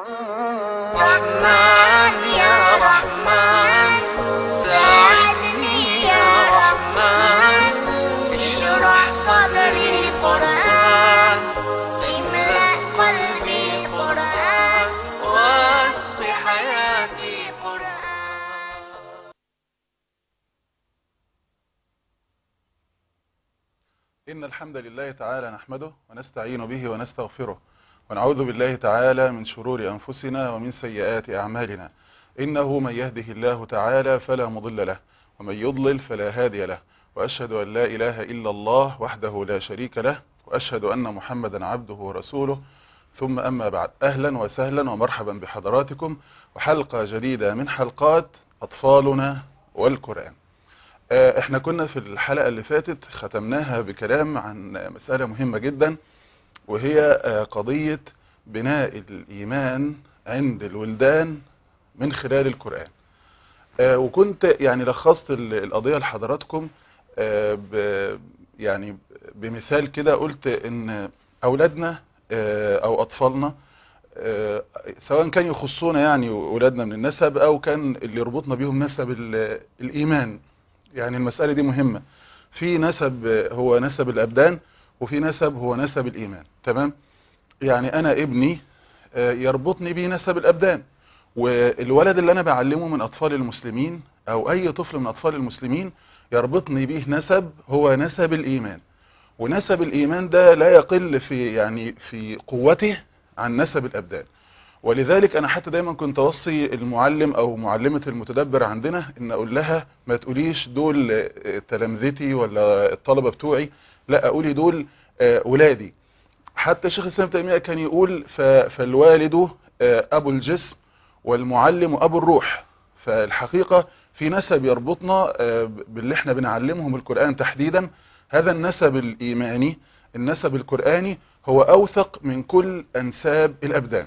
رحمن يا رحمن ساعدني يا رحمن اشرح صدري قرآن املأ قلبي قرآن واسق حياتي قرآن إن الحمد لله تعالى نحمده ونستعين به ونستغفره ونعوذ بالله تعالى من شرور أنفسنا ومن سيئات أعمالنا إنه من يهده الله تعالى فلا مضل له ومن يضلل فلا هادي له وأشهد أن لا إله إلا الله وحده لا شريك له وأشهد أن محمدا عبده ورسوله ثم أما بعد أهلا وسهلا ومرحبا بحضراتكم وحلقة جديدة من حلقات أطفالنا والقرآن آه، احنا كنا في الحلقة اللي فاتت ختمناها بكلام عن مسألة مهمة جدا وهي آه، قضية بناء الإيمان عند الولدان من خلال القرآن آه، وكنت يعني لخصت ال- القضية لحضراتكم آه، ب- يعني بمثال كده قلت ان أولادنا آه، أو أطفالنا آه، سواء كان يخصونا يعني ولادنا من النسب أو كان اللي يربطنا بيهم نسب ال- الإيمان يعني المسألة دي مهمة في نسب هو نسب الأبدان وفي نسب هو نسب الإيمان تمام يعني أنا ابني آه، يربطني بيه نسب الأبدان والولد اللي أنا بعلمه من أطفال المسلمين أو أي طفل من أطفال المسلمين يربطني بيه نسب هو نسب الإيمان ونسب الإيمان ده لا يقل في يعني في قوته عن نسب الأبدان ولذلك انا حتى دايما كنت اوصي المعلم او معلمة المتدبر عندنا ان اقول لها ما تقوليش دول آه، تلامذتي ولا الطلبة بتوعي لا اقولي دول آه، ولادي حتى شيخ الاسلام تيمية كان يقول ف- فالوالد آه، ابو الجسم والمعلم ابو الروح فالحقيقة في نسب يربطنا آه، باللي احنا بنعلمهم القرآن تحديدا هذا النسب الايماني النسب القرآني هو اوثق من كل انساب الابدان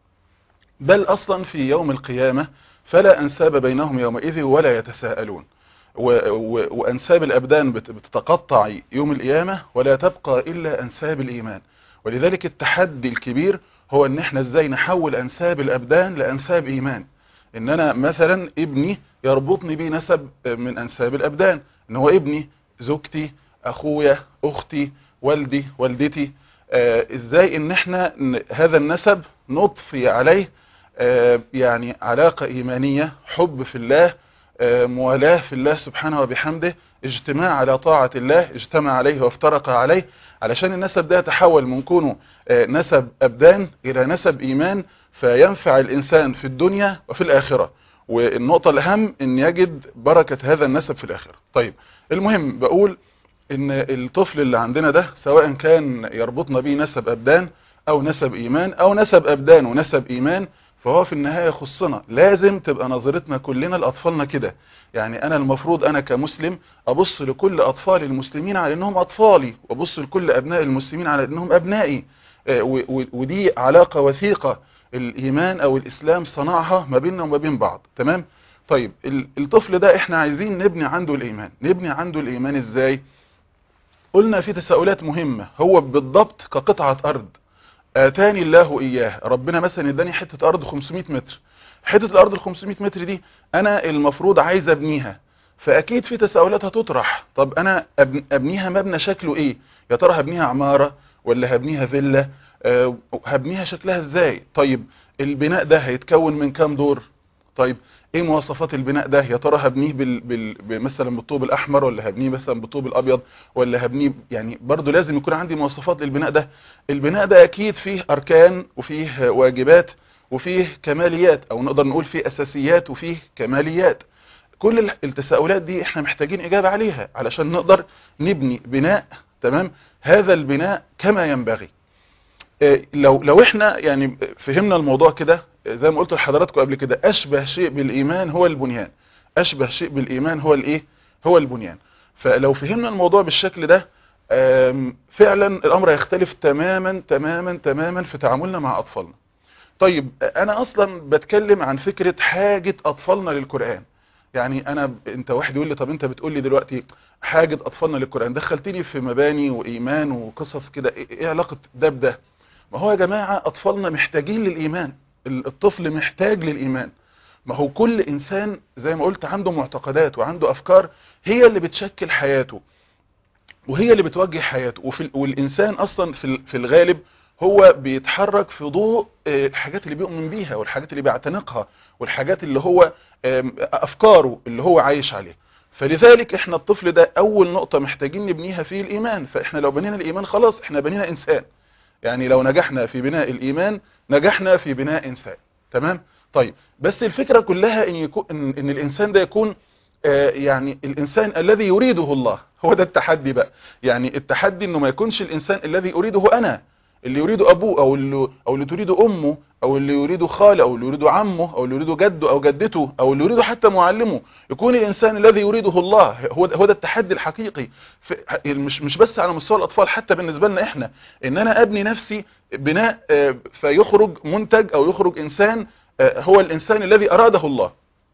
بل أصلا في يوم القيامة فلا أنساب بينهم يومئذ ولا يتساءلون و و وأنساب الأبدان بت- بتتقطع يوم القيامة ولا تبقى إلا أنساب الإيمان ولذلك التحدي الكبير هو أن احنا ازاي نحول أنساب الأبدان لأنساب إيمان إن أنا مثلا ابني يربطني بيه نسب من أنساب الأبدان إن هو ابني زوجتي أخويا أختي والدي والدتي آه، ازاي ان احنا ن- هذا النسب نضفي عليه آه، يعني علاقة ايمانية حب في الله آه، موالاه في الله سبحانه وبحمده اجتماع على طاعة الله اجتمع عليه وافترق عليه علشان النسب ده يتحول من كونه آه، نسب أبدان إلى نسب إيمان فينفع الإنسان في الدنيا وفي الآخرة والنقطة الأهم أن يجد بركة هذا النسب في الآخرة طيب المهم بقول ان الطفل اللي عندنا ده سواء كان يربطنا بيه نسب ابدان او نسب ايمان او نسب ابدان ونسب ايمان فهو في النهاية يخصنا لازم تبقى نظرتنا كلنا لأطفالنا كده يعني أنا المفروض أنا كمسلم أبص لكل أطفال المسلمين على أنهم أطفالي وأبص لكل أبناء المسلمين على أنهم أبنائي آه، و- و- ودي علاقة وثيقة الإيمان أو الإسلام صنعها ما بيننا وما بين بعض تمام طيب ال- الطفل ده احنا عايزين نبني عنده الإيمان نبني عنده الإيمان إزاي قلنا في تساؤلات مهمة هو بالضبط كقطعة أرض آتاني الله إياه ربنا مثلا اداني حتة أرض 500 متر حتة الأرض ال 500 متر دي أنا المفروض عايز أبنيها فأكيد في تساؤلات هتطرح طب أنا أبن- أبنيها مبنى شكله إيه يا ترى هبنيها عمارة ولا هبنيها فيلا آه، هبنيها شكلها إزاي طيب البناء ده هيتكون من كام دور طيب ايه مواصفات البناء ده يا ترى هبنيه بال... بال... مثلا بالطوب الاحمر ولا هبنيه مثلا بالطوب الابيض ولا هبنيه يعني برضو لازم يكون عندي مواصفات للبناء ده البناء ده اكيد فيه اركان وفيه واجبات وفيه كماليات او نقدر نقول فيه اساسيات وفيه كماليات كل ال- التساؤلات دي احنا محتاجين اجابة عليها علشان نقدر نبني بناء تمام هذا البناء كما ينبغي إيه، لو لو احنا يعني فهمنا الموضوع كده زي ما قلت لحضراتكم قبل كده اشبه شيء بالايمان هو البنيان اشبه شيء بالايمان هو الايه هو البنيان فلو فهمنا الموضوع بالشكل ده آم، فعلا الامر يختلف تماما تماما تماما في تعاملنا مع اطفالنا طيب انا اصلا بتكلم عن فكرة حاجة اطفالنا للقرآن يعني انا ب- انت واحد يقول لي طب انت بتقول لي دلوقتي حاجة اطفالنا للقرآن دخلتني في مباني وايمان وقصص كده ايه إيه علاقة ده بده ما هو يا جماعة اطفالنا محتاجين للايمان ال- الطفل محتاج للإيمان ما هو كل إنسان زي ما قلت عنده معتقدات وعنده أفكار هي اللي بتشكل حياته وهي اللي بتوجه حياته وفي ال- والإنسان أصلا في ال- في الغالب هو بيتحرك في ضوء آه، الحاجات اللي بيؤمن بيها والحاجات اللي بيعتنقها والحاجات اللي هو آم، أفكاره اللي هو عايش عليها فلذلك احنا الطفل ده أول نقطة محتاجين نبنيها فيه الإيمان فاحنا لو بنينا الإيمان خلاص احنا بنينا إنسان يعني لو نجحنا في بناء الإيمان نجحنا في بناء إنسان تمام طيب بس الفكرة كلها إن, يكون إن, إن الإنسان ده يكون آه، يعني الإنسان الذي يريده الله هو ده التحدي بقى يعني التحدي إنه ما يكونش الإنسان الذي أريده أنا اللي يريده أبوه أو اللي, أو اللي تريده أمه أو اللي يريده خاله أو اللي يريده عمه أو اللي يريده جده أو جدته أو اللي يريده حتى معلمه يكون الإنسان الذي يريده الله هو ده, هو ده التحدي الحقيقي في مش مش بس على مستوى الأطفال حتى بالنسبة لنا إحنا إن أنا أبني نفسي بناء آه، فيخرج منتج أو يخرج إنسان آه، هو الإنسان الذي أراده الله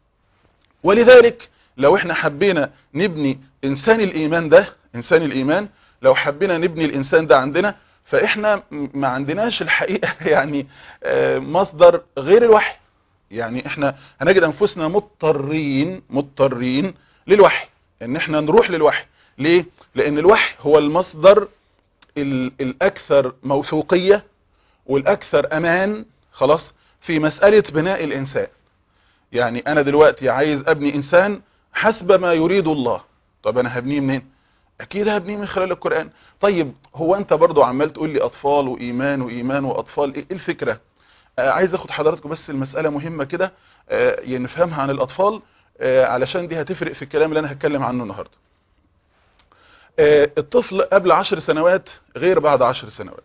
ولذلك لو احنا حبينا نبني انسان الايمان ده انسان الايمان لو حبينا نبني الانسان ده عندنا فاحنا م- ما عندناش الحقيقة يعني آه، مصدر غير الوحي يعني احنا هنجد انفسنا مضطرين مضطرين للوحي ان احنا نروح للوحي ليه لان الوحي هو المصدر ال- الاكثر موثوقية والاكثر امان خلاص في مسألة بناء الانسان يعني انا دلوقتي عايز ابني انسان حسب ما يريد الله طب انا هبنيه منين اكيد هبنيه من خلال القرآن طيب هو انت برضو عمال تقول لي اطفال وايمان وايمان واطفال ايه الفكرة آه عايز اخد حضراتكم بس المسألة مهمة كده آه يعني نفهمها عن الاطفال آه علشان دي هتفرق في الكلام اللي انا هتكلم عنه النهاردة آه الطفل قبل عشر سنوات غير بعد عشر سنوات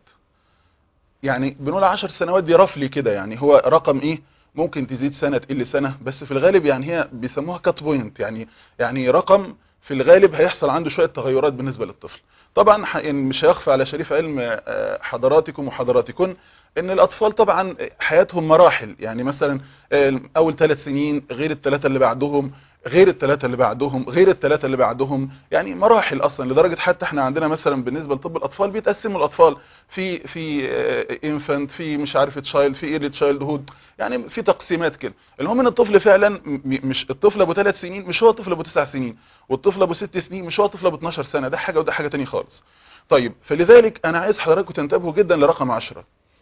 يعني بنقول عشر سنوات دي رفلي كده يعني هو رقم ايه ممكن تزيد سنة تقل سنة بس في الغالب يعني هي بيسموها كات بوينت يعني يعني رقم في الغالب هيحصل عنده شوية تغيرات بالنسبة للطفل طبعا ح- يعني مش هيخفى على شريف علم آه، حضراتكم وحضراتكن ان الاطفال طبعا حياتهم مراحل يعني مثلا آه، اول ثلاث سنين غير الثلاثة اللي بعدهم غير الثلاثة اللي بعدهم غير الثلاثة اللي بعدهم يعني مراحل اصلا لدرجة حتى احنا عندنا مثلا بالنسبة لطب الاطفال بيتقسموا الاطفال في في انفانت في مش عارف تشايلد في ايرلي تشايلد هود يعني في تقسيمات كده المهم ان الطفل فعلا م- مش الطفل ابو ثلاث سنين مش هو الطفل ابو تسع سنين والطفل ابو ست سنين مش هو الطفل ابو 12 سنة ده حاجة وده حاجة تانية خالص طيب فلذلك انا عايز حضراتكم تنتبهوا جدا لرقم 10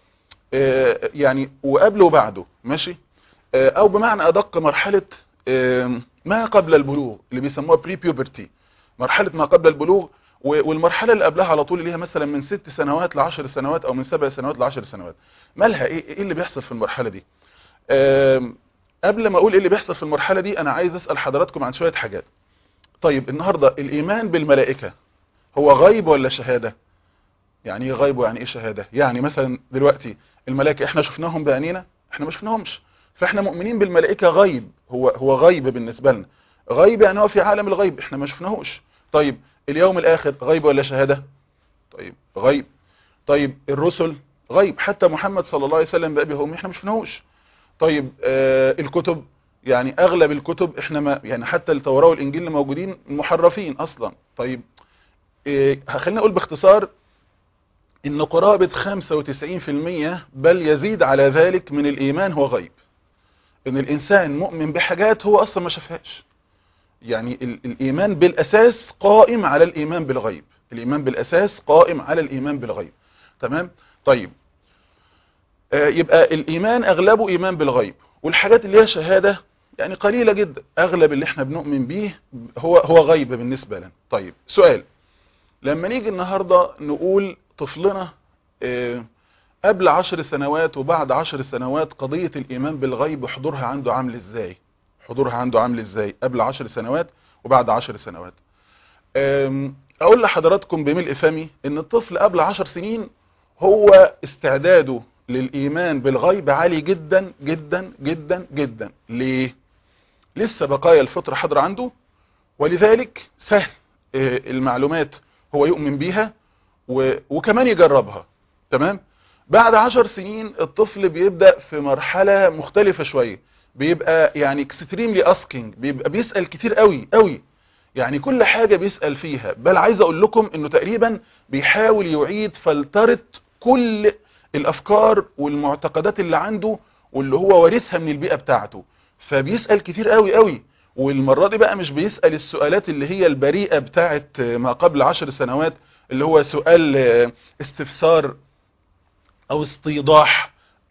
آه، يعني وقبله وبعده ماشي آه، او بمعنى ادق مرحلة آه، ما قبل البلوغ اللي بيسموها بري بيوبرتي مرحلة ما قبل البلوغ و- والمرحلة اللي قبلها على طول اللي هي مثلا من ست سنوات لعشر سنوات او من سبع سنوات لعشر سنوات مالها ايه ايه اللي بيحصل في المرحلة دي آم، قبل ما اقول ايه اللي بيحصل في المرحلة دي انا عايز اسأل حضراتكم عن شوية حاجات طيب النهاردة الايمان بالملائكة هو غيب ولا شهادة يعني ايه غيب ويعني ايه شهادة يعني مثلا دلوقتي الملائكة احنا شفناهم بعينينا احنا ما شفناهمش فاحنا مؤمنين بالملائكة غيب هو هو غيب بالنسبة لنا غيب يعني هو في عالم الغيب احنا ما شفناهوش طيب اليوم الاخر غيب ولا شهادة طيب غيب طيب الرسل غيب حتى محمد صلى الله عليه وسلم بأبي وأمي احنا ما شفناهوش طيب آه الكتب يعني اغلب الكتب احنا ما يعني حتى التوراة والانجيل اللي موجودين محرفين اصلا طيب إيه خلينا اقول باختصار ان قرابة 95% بل يزيد على ذلك من الايمان هو غيب ان الانسان مؤمن بحاجات هو اصلا ما شافهاش يعني ال الايمان بالاساس قائم على الايمان بالغيب الايمان بالاساس قائم على الايمان بالغيب تمام طيب آه يبقى الايمان اغلبه ايمان بالغيب والحاجات اللي هي شهادة يعني قليلة جدا اغلب اللي احنا بنؤمن بيه هو هو غيب بالنسبة لنا طيب سؤال لما نيجي النهاردة نقول طفلنا آه، قبل عشر سنوات وبعد عشر سنوات قضية الإيمان بالغيب حضورها عنده عامل إزاي حضورها عنده عامل إزاي قبل عشر سنوات وبعد عشر سنوات آم، أقول لحضراتكم بملء فمي إن الطفل قبل عشر سنين هو استعداده للإيمان بالغيب عالي جدا جدا جدا جدا ليه؟ لسه بقايا الفطرة حاضرة عنده ولذلك سهل آه، المعلومات هو يؤمن بيها و- وكمان يجربها تمام بعد عشر سنين الطفل بيبدأ في مرحلة مختلفة شوية بيبقى يعني extremely asking بيبقى بيسأل كتير قوي قوي يعني كل حاجة بيسأل فيها بل عايز اقول لكم انه تقريبا بيحاول يعيد فلترة كل الافكار والمعتقدات اللي عنده واللي هو وارثها من البيئة بتاعته فبيسأل كتير قوي قوي والمرة دي بقى مش بيسأل السؤالات اللي هي البريئة بتاعت ما قبل عشر سنوات اللي هو سؤال استفسار او استيضاح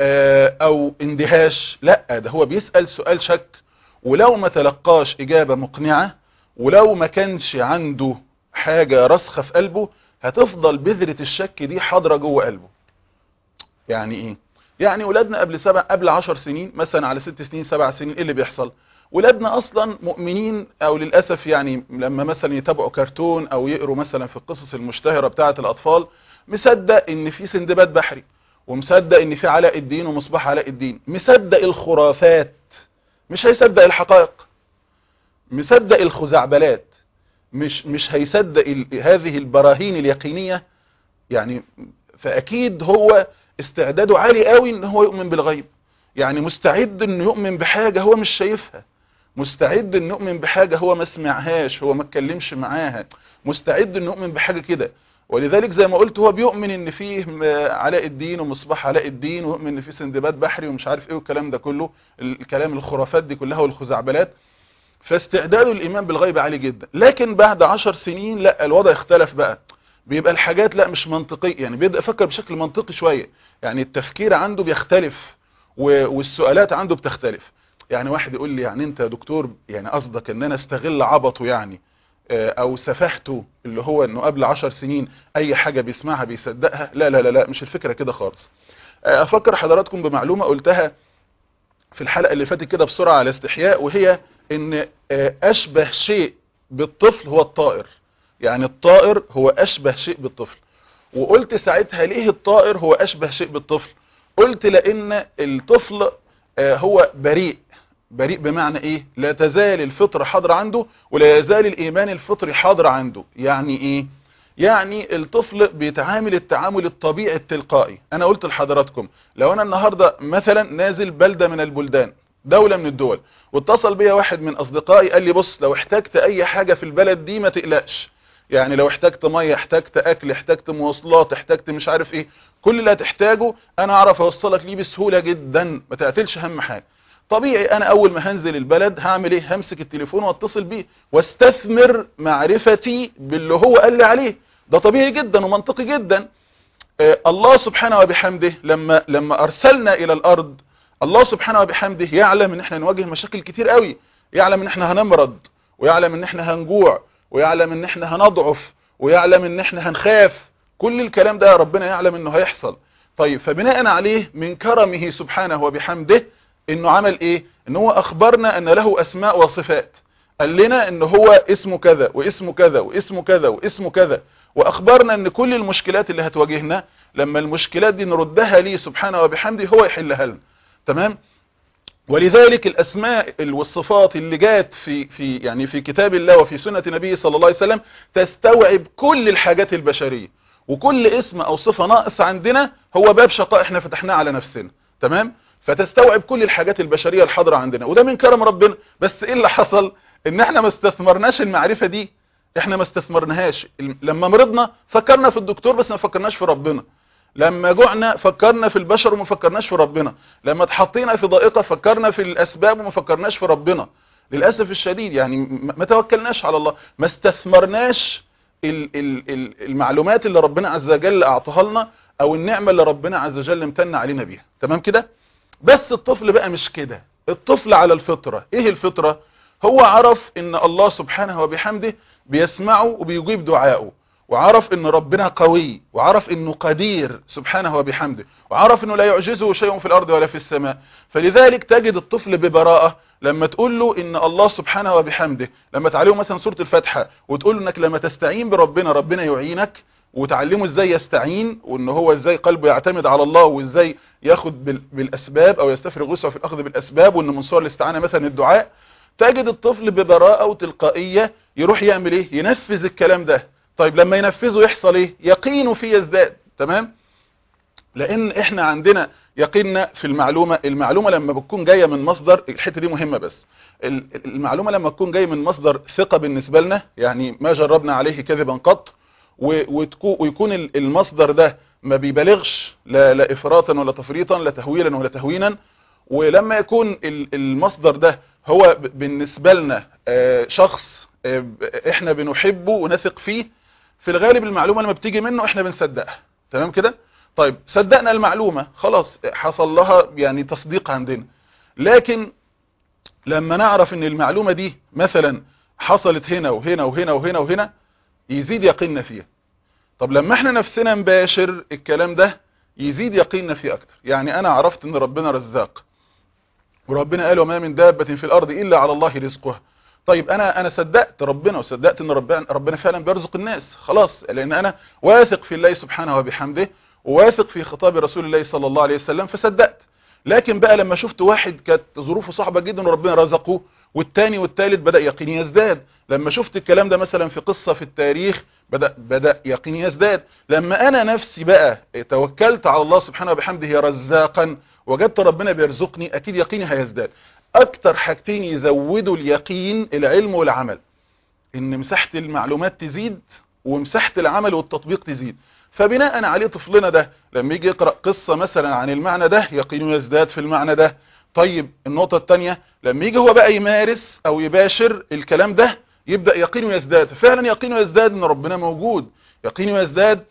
او اندهاش لا ده هو بيسأل سؤال شك ولو ما تلقاش اجابة مقنعة ولو ما كانش عنده حاجة رسخة في قلبه هتفضل بذرة الشك دي حاضرة جوه قلبه يعني ايه يعني ولادنا قبل سبع قبل عشر سنين مثلا على ست سنين سبع سنين ايه اللي بيحصل ولادنا اصلا مؤمنين او للاسف يعني لما مثلا يتابعوا كرتون او يقروا مثلا في القصص المشتهرة بتاعة الاطفال مصدق ان في سندباد بحري ومصدق ان في علاء الدين ومصباح علاء الدين مصدق الخرافات مش هيصدق الحقائق مصدق الخزعبلات مش مش هيصدق هذه البراهين اليقينية يعني فاكيد هو استعداده عالي قوي ان هو يؤمن بالغيب يعني مستعد انه يؤمن بحاجة هو مش شايفها مستعد انه يؤمن بحاجة هو ما سمعهاش هو ما اتكلمش معاها مستعد انه يؤمن بحاجة كده ولذلك زي ما قلت هو بيؤمن ان فيه علاء الدين ومصباح علاء الدين ويؤمن ان فيه سندباد بحري ومش عارف ايه والكلام ده كله الكلام الخرافات دي كلها والخزعبلات فاستعداده الايمان بالغيب عالي جدا لكن بعد عشر سنين لا الوضع اختلف بقى بيبقى الحاجات لا مش منطقية يعني بيبدأ يفكر بشكل منطقي شوية يعني التفكير عنده بيختلف والسؤالات عنده بتختلف يعني واحد يقول لي يعني انت يا دكتور يعني قصدك ان انا استغل عبطه يعني او سفهته اللي هو انه قبل عشر سنين اي حاجة بيسمعها بيصدقها لا لا لا لا مش الفكرة كده خالص افكر حضراتكم بمعلومة قلتها في الحلقة اللي فاتت كده بسرعة على استحياء وهي ان اشبه شيء بالطفل هو الطائر يعني الطائر هو اشبه شيء بالطفل وقلت ساعتها ليه الطائر هو اشبه شيء بالطفل قلت لان الطفل هو بريء بريء بمعنى ايه لا تزال الفطر حاضر عنده ولا يزال الايمان الفطري حاضر عنده يعني ايه يعني الطفل بيتعامل التعامل الطبيعي التلقائي انا قلت لحضراتكم لو انا النهاردة مثلا نازل بلدة من البلدان دولة من الدول واتصل بيا واحد من اصدقائي قال لي بص لو احتجت اي حاجة في البلد دي ما تقلقش يعني لو احتجت مية احتجت اكل احتجت مواصلات احتجت مش عارف ايه كل اللي هتحتاجه انا اعرف اوصلك ليه بسهولة جدا ما تعتلش هم حاجة طبيعي انا اول ما هنزل البلد هعمل ايه همسك التليفون واتصل بيه واستثمر معرفتي باللي هو قال لي عليه ده طبيعي جدا ومنطقي جدا آه الله سبحانه وبحمده لما لما ارسلنا الى الارض الله سبحانه وبحمده يعلم ان احنا نواجه مشاكل كتير قوي يعلم ان احنا هنمرض ويعلم ان احنا هنجوع ويعلم ان احنا هنضعف ويعلم ان احنا هنخاف كل الكلام ده ربنا يعلم انه هيحصل طيب فبناء عليه من كرمه سبحانه وبحمده انه عمل ايه ان هو اخبرنا ان له اسماء وصفات قال لنا ان هو اسمه كذا واسمه كذا واسمه كذا واسمه كذا واخبرنا ان كل المشكلات اللي هتواجهنا لما المشكلات دي نردها ليه سبحانه وبحمده هو يحلها لنا تمام ولذلك الاسماء والصفات اللي جات في في يعني في كتاب الله وفي سنة نبيه صلى الله عليه وسلم تستوعب كل الحاجات البشرية وكل اسم او صفة ناقص عندنا هو باب شقاء احنا فتحناه على نفسنا تمام فتستوعب كل الحاجات البشرية الحاضرة عندنا وده من كرم ربنا بس ايه اللي حصل ان احنا ما استثمرناش المعرفة دي احنا ما استثمرناهاش لما مرضنا فكرنا في الدكتور بس ما فكرناش في ربنا لما جوعنا فكرنا في البشر وما فكرناش في ربنا لما اتحطينا في ضائقة فكرنا في الاسباب وما فكرناش في ربنا للأسف الشديد يعني ما توكلناش على الله ما استثمرناش المعلومات اللي ربنا عز وجل اعطاها لنا او النعمة اللي ربنا عز وجل امتن علينا بيها تمام كده بس الطفل بقى مش كده الطفل على الفطرة ايه الفطرة هو عرف ان الله سبحانه وبحمده بيسمعه وبيجيب دعائه وعرف ان ربنا قوي وعرف انه قدير سبحانه وبحمده وعرف انه لا يعجزه شيء في الارض ولا في السماء فلذلك تجد الطفل ببراءة لما تقول له ان الله سبحانه وبحمده لما تعلمه مثلا سورة الفاتحة وتقول له انك لما تستعين بربنا ربنا يعينك وتعلمه ازاي يستعين وان هو ازاي قلبه يعتمد على الله وازاي ياخد بالاسباب او يستفرغ وسعه في الاخذ بالاسباب وان من صور الاستعانة مثلا الدعاء تجد الطفل ببراءة وتلقائية يروح يعمل ايه ينفذ الكلام ده طيب لما ينفذه يحصل ايه يقينه فيه يزداد تمام لان احنا عندنا يقيننا في المعلومة المعلومة لما بتكون جاية من مصدر الحتة دي مهمة بس المعلومة لما تكون جاية من مصدر ثقة بالنسبة لنا يعني ما جربنا عليه كذبا قط ويكون المصدر ده ما بيبالغش لا, لا افراطا ولا تفريطا لا تهويلا ولا تهوينا ولما يكون ال- المصدر ده هو ب- بالنسبة لنا آه، شخص آه، ب- احنا بنحبه ونثق فيه في الغالب المعلومة لما بتيجي منه احنا بنصدقها تمام كده طيب صدقنا المعلومة خلاص حصل لها يعني تصديق عندنا لكن لما نعرف ان المعلومة دي مثلا حصلت هنا وهنا وهنا وهنا وهنا يزيد يقيننا فيها طب لما احنا نفسنا نباشر الكلام ده يزيد يقيننا فيه اكتر يعني انا عرفت ان ربنا رزاق وربنا قال وما من دابة في الارض الا على الله رزقها طيب انا انا صدقت ربنا وصدقت ان ربنا ربنا فعلا بيرزق الناس خلاص لان انا واثق في الله سبحانه وبحمده وواثق في خطاب رسول الله صلى الله عليه وسلم فصدقت لكن بقى لما شفت واحد كانت ظروفه صعبة جدا وربنا رزقه والتاني والتالت بدأ يقيني يزداد لما شفت الكلام ده مثلا في قصة في التاريخ بدأ, بدأ يقيني يزداد لما أنا نفسي بقى توكلت على الله سبحانه وبحمده رزاقا وجدت ربنا بيرزقني أكيد يقيني هيزداد أكتر حاجتين يزودوا اليقين العلم والعمل إن مساحة المعلومات تزيد ومساحة العمل والتطبيق تزيد فبناء عليه طفلنا ده لما يجي يقرأ قصة مثلا عن المعنى ده يقينه يزداد في المعنى ده طيب النقطة التانية لما يجي هو بقى يمارس او يباشر الكلام ده يبدأ يقينه يزداد ففعلا يقينه يزداد ان ربنا موجود يقينه يزداد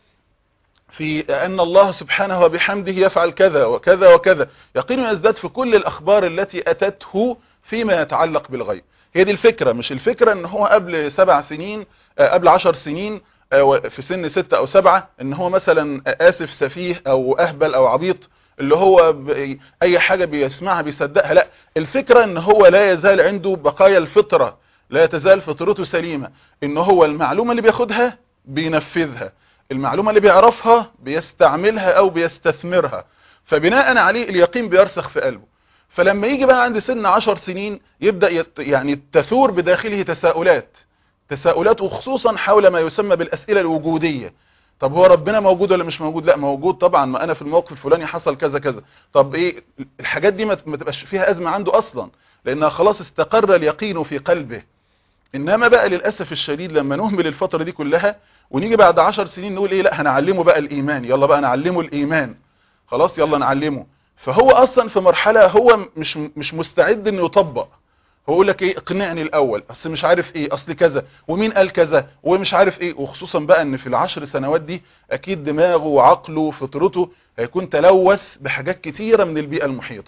في أن الله سبحانه وبحمده يفعل كذا وكذا وكذا يقينه يزداد في كل الأخبار التي أتته فيما يتعلق بالغيب هي دي الفكرة مش الفكرة ان هو قبل سبع سنين آه، قبل عشر سنين آه، في سن ستة او سبعة ان هو مثلا آسف سفيه او اهبل او عبيط اللي هو ب- اي حاجة بيسمعها بيصدقها لا الفكرة ان هو لا يزال عنده بقايا الفطرة لا تزال فطرته سليمة ان هو المعلومة اللي بياخدها بينفذها المعلومة اللي بيعرفها بيستعملها او بيستثمرها فبناء عليه اليقين بيرسخ في قلبه فلما يجي بقى عند سن عشر سنين يبدأ يت يعني تثور بداخله تساؤلات تساؤلات وخصوصا حول ما يسمى بالأسئلة الوجودية طب هو ربنا موجود ولا مش موجود لا موجود طبعا ما انا في الموقف الفلاني حصل كذا كذا طب ايه الحاجات دي ما ما تبقاش فيها ازمه عنده اصلا لانها خلاص استقر اليقين في قلبه انما بقى للاسف الشديد لما نهمل الفتره دي كلها ونيجي بعد عشر سنين نقول ايه لا هنعلمه بقى الايمان يلا بقى نعلمه الايمان خلاص يلا نعلمه فهو اصلا في مرحله هو مش مش مستعد انه يطبق هو يقول لك ايه اقنعني الاول اصل مش عارف ايه اصل كذا ومين قال كذا ومش عارف ايه وخصوصا بقى ان في العشر سنوات دي اكيد دماغه وعقله وفطرته هيكون تلوث بحاجات كتيرة من البيئة المحيطة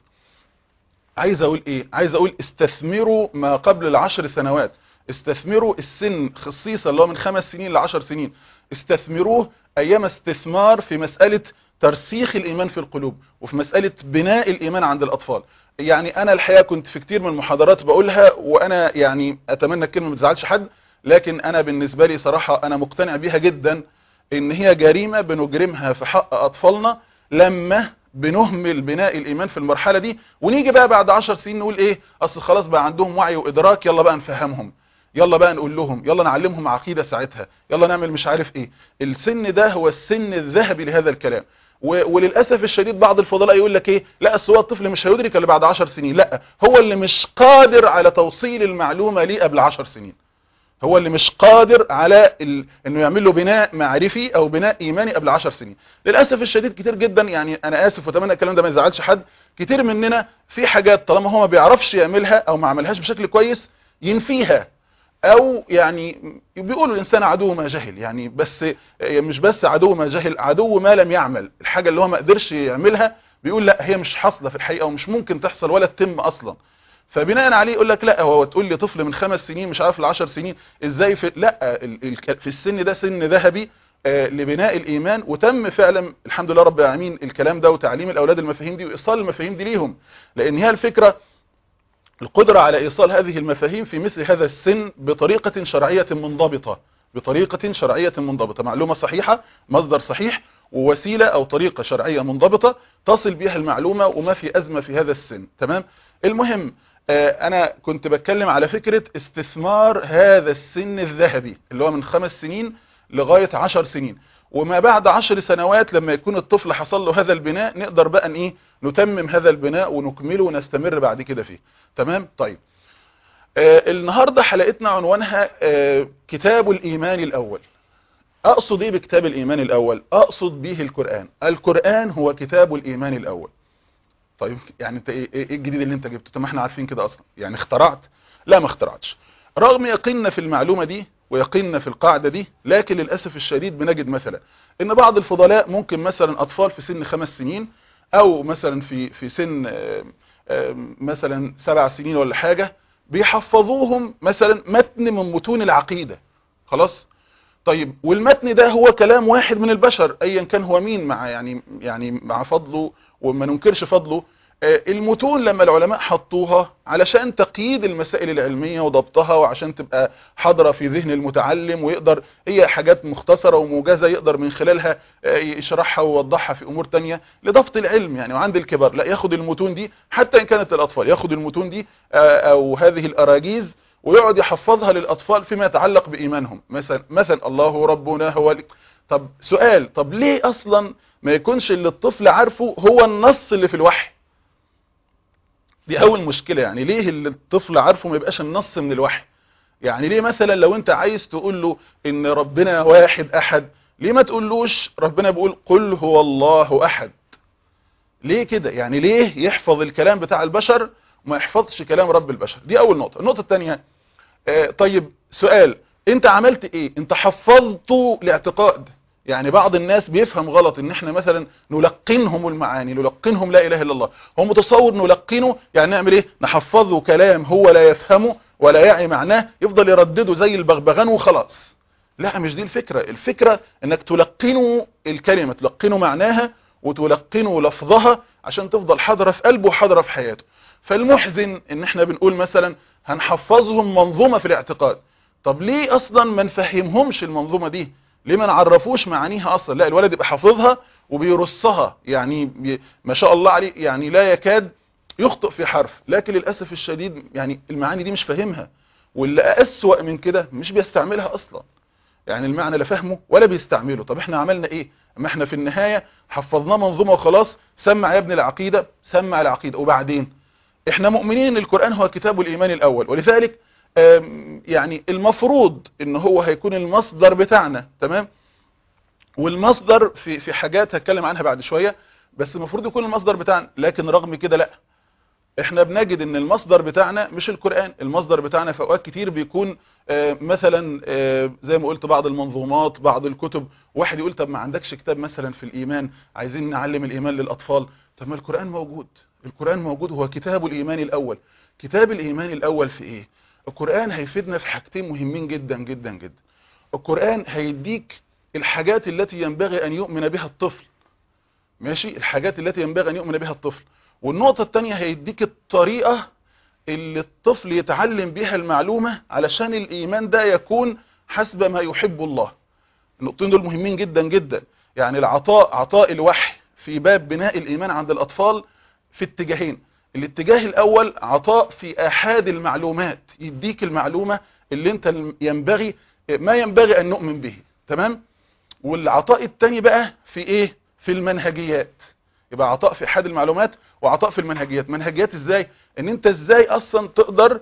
عايز اقول ايه عايز اقول استثمروا ما قبل العشر سنوات استثمروا السن خصيصا اللي هو من خمس سنين لعشر سنين استثمروه ايام استثمار في مسألة ترسيخ الايمان في القلوب وفي مسألة بناء الايمان عند الاطفال يعني انا الحقيقة كنت في كتير من المحاضرات بقولها وانا يعني اتمنى الكلمة ما تزعلش حد لكن انا بالنسبة لي صراحة انا مقتنع بيها جدا ان هي جريمة بنجرمها في حق اطفالنا لما بنهمل بناء الايمان في المرحلة دي ونيجي بقى بعد عشر سنين نقول ايه اصل خلاص بقى عندهم وعي وادراك يلا بقى نفهمهم يلا بقى نقول لهم يلا نعلمهم عقيدة ساعتها يلا نعمل مش عارف ايه السن ده هو السن الذهبي لهذا الكلام وللأسف الشديد بعض الفضلاء يقول لك ايه لا اصل هو الطفل مش هيدرك الا بعد عشر سنين لا هو اللي مش قادر على توصيل المعلومة ليه قبل عشر سنين هو اللي مش قادر على ال... انه يعمل له بناء معرفي او بناء ايماني قبل عشر سنين للأسف الشديد كتير جدا يعني انا اسف واتمنى الكلام ده ما يزعلش حد كتير مننا في حاجات طالما هو ما بيعرفش يعملها او ما عملهاش بشكل كويس ينفيها او يعني بيقولوا الانسان عدو ما جهل يعني بس مش بس عدو ما جهل عدو ما لم يعمل الحاجة اللي هو ما قدرش يعملها بيقول لا هي مش حاصله في الحقيقة ومش ممكن تحصل ولا تتم اصلا فبناء عليه يقول لك لا هو تقول لي طفل من خمس سنين مش عارف لعشر سنين ازاي في لا في السن ده سن ذهبي لبناء الايمان وتم فعلا الحمد لله رب العالمين الكلام ده وتعليم الاولاد المفاهيم دي وايصال المفاهيم دي ليهم لان هي الفكرة القدرة على ايصال هذه المفاهيم في مثل هذا السن بطريقة شرعية منضبطة بطريقة شرعية منضبطة معلومة صحيحة مصدر صحيح ووسيلة او طريقة شرعية منضبطة تصل بها المعلومة وما في ازمة في هذا السن تمام المهم انا كنت بتكلم على فكرة استثمار هذا السن الذهبي اللي هو من خمس سنين لغاية عشر سنين وما بعد عشر سنوات لما يكون الطفل حصل له هذا البناء نقدر بقى ان ايه نتمم هذا البناء ونكمله ونستمر بعد كده فيه تمام طيب آه النهاردة حلقتنا عنوانها آه كتاب الايمان الاول اقصد ايه بكتاب الايمان الاول اقصد به القرآن القرآن هو كتاب الايمان الاول طيب يعني انت ايه ايه الجديد اللي انت جبته طب ما احنا عارفين كده اصلا يعني اخترعت لا ما اخترعتش رغم يقيننا في المعلومة دي ويقيننا في القاعدة دي لكن للأسف الشديد بنجد مثلا ان بعض الفضلاء ممكن مثلا اطفال في سن خمس سنين او مثلا في في سن مثلا سبع سنين ولا حاجة بيحفظوهم مثلا متن من متون العقيدة خلاص طيب والمتن ده هو كلام واحد من البشر ايا كان هو مين مع يعني يعني مع فضله وما ننكرش فضله المتون لما العلماء حطوها علشان تقييد المسائل العلمية وضبطها وعشان تبقى حاضرة في ذهن المتعلم ويقدر هي حاجات مختصرة وموجزة يقدر من خلالها يشرحها ويوضحها في امور تانية لضبط العلم يعني وعند الكبار لا ياخد المتون دي حتى ان كانت الاطفال ياخد المتون دي او هذه الاراجيز ويقعد يحفظها للاطفال فيما يتعلق بايمانهم مثلا مثلا الله ربنا هو طب سؤال طب ليه اصلا ما يكونش اللي الطفل عارفه هو النص اللي في الوحي دي اول مشكلة يعني ليه اللي الطفل عارفه ما يبقاش النص من الوحي يعني ليه مثلا لو انت عايز تقول له ان ربنا واحد احد ليه ما تقولوش ربنا بيقول قل هو الله احد ليه كده يعني ليه يحفظ الكلام بتاع البشر وما يحفظش كلام رب البشر دي اول نقطة النقطة الثانية آه طيب سؤال انت عملت ايه انت حفظته لاعتقاد يعني بعض الناس بيفهم غلط ان احنا مثلا نلقنهم المعاني نلقنهم لا اله الا الله هو متصور نلقنه يعني نعمل ايه نحفظه كلام هو لا يفهمه ولا يعي معناه يفضل يردده زي البغبغان وخلاص لا مش دي الفكرة الفكرة انك تلقنه الكلمة تلقنه معناها وتلقنه لفظها عشان تفضل حاضرة في قلبه وحاضرة في حياته فالمحزن ان احنا بنقول مثلا هنحفظهم منظومة في الاعتقاد طب ليه اصلا ما نفهمهمش المنظومة دي ليه ما نعرفوش معانيها اصلا لا الولد يبقى حافظها وبيرصها يعني بي ما شاء الله عليه يعني لا يكاد يخطئ في حرف لكن للأسف الشديد يعني المعاني دي مش فاهمها واللي أسوأ من كده مش بيستعملها اصلا يعني المعنى لا فهمه ولا بيستعمله طب احنا عملنا ايه اما احنا في النهاية حفظناه منظومة وخلاص سمع يا ابن العقيدة سمع العقيدة وبعدين احنا مؤمنين ان القرآن هو كتاب الايمان الاول ولذلك يعني المفروض ان هو هيكون المصدر بتاعنا تمام والمصدر في في حاجات هتكلم عنها بعد شوية بس المفروض يكون المصدر بتاعنا لكن رغم كده لا احنا بنجد ان المصدر بتاعنا مش القرآن المصدر بتاعنا في اوقات كتير بيكون مثلا زي ما قلت بعض المنظومات بعض الكتب واحد يقول طب ما عندكش كتاب مثلا في الايمان عايزين نعلم الايمان للاطفال طب ما القرآن موجود القرآن موجود هو كتاب الايمان الاول كتاب الايمان الاول في ايه القرآن هيفيدنا في حاجتين مهمين جدا جدا جدا القرآن هيديك الحاجات التي ينبغي أن يؤمن بها الطفل ماشي الحاجات التي ينبغي أن يؤمن بها الطفل والنقطة الثانية هيديك الطريقة اللي الطفل يتعلم بها المعلومة علشان الإيمان ده يكون حسب ما يحب الله النقطين دول مهمين جدا جدا يعني العطاء عطاء الوحي في باب بناء الإيمان عند الأطفال في اتجاهين الاتجاه الأول عطاء في أحد المعلومات يديك المعلومة اللي انت ينبغي ما ينبغي أن نؤمن به تمام والعطاء التاني بقى في ايه في المنهجيات يبقى عطاء في احد المعلومات وعطاء في المنهجيات منهجيات ازاي ان انت ازاي اصلا تقدر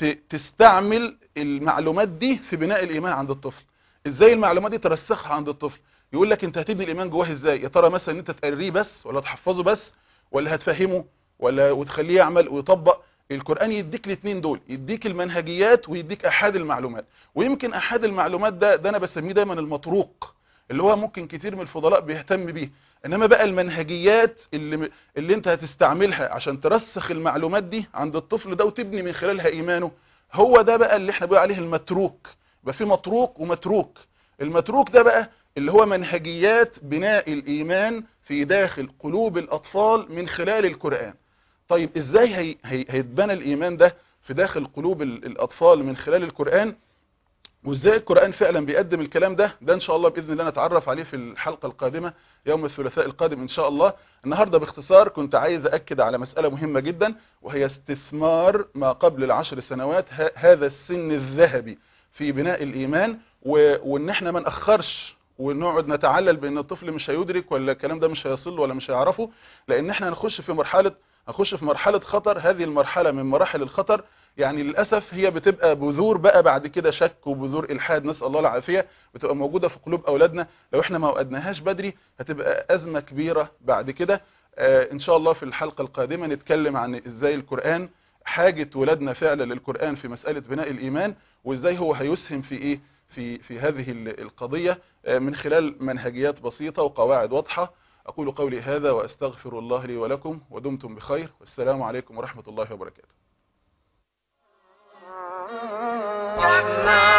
تستعمل المعلومات دي في بناء الايمان عند الطفل ازاي المعلومات دي ترسخها عند الطفل يقول لك انت هتبني الايمان جواه ازاي يا ترى مثلا ان انت تقريه بس ولا تحفظه بس ولا هتفهمه ولا وتخليه يعمل ويطبق القرآن يديك الاثنين دول يديك المنهجيات ويديك احد المعلومات ويمكن احد المعلومات ده ده انا بسميه دايما المطروق اللي هو ممكن كتير من الفضلاء بيهتم بيه انما بقى المنهجيات اللي اللي انت هتستعملها عشان ترسخ المعلومات دي عند الطفل ده وتبني من خلالها ايمانه هو ده بقى اللي احنا بنقول عليه المتروك يبقى في مطروق ومتروك المتروك ده بقى اللي هو منهجيات بناء الايمان في داخل قلوب الاطفال من خلال القرآن طيب ازاي هي هي هيتبنى الايمان ده في داخل قلوب الاطفال من خلال القرآن وازاي القرآن فعلا بيقدم الكلام ده ده ان شاء الله باذن الله نتعرف عليه في الحلقة القادمة يوم الثلاثاء القادم ان شاء الله النهاردة باختصار كنت عايز اكد على مسألة مهمة جدا وهي استثمار ما قبل العشر سنوات هذا السن الذهبي في بناء الايمان وان احنا ما ناخرش ونقعد نتعلل بان الطفل مش هيدرك ولا الكلام ده مش هيصل ولا مش هيعرفه لان احنا هنخش في مرحلة هنخش في مرحلة خطر هذه المرحلة من مراحل الخطر يعني للأسف هي بتبقى بذور بقى بعد كده شك وبذور إلحاد نسأل الله العافية بتبقى موجودة في قلوب أولادنا لو احنا ما وقدناهاش بدري هتبقى أزمة كبيرة بعد كده آه، ان شاء الله في الحلقة القادمة نتكلم عن ازاي القرآن حاجة ولادنا فعلا للقرآن في مسألة بناء الإيمان وازاي هو هيسهم في ايه في في هذه ال- القضية آه، من خلال منهجيات بسيطة وقواعد واضحة أقول قولي هذا وأستغفر الله لي ولكم ودمتم بخير والسلام عليكم ورحمة الله وبركاته رحمن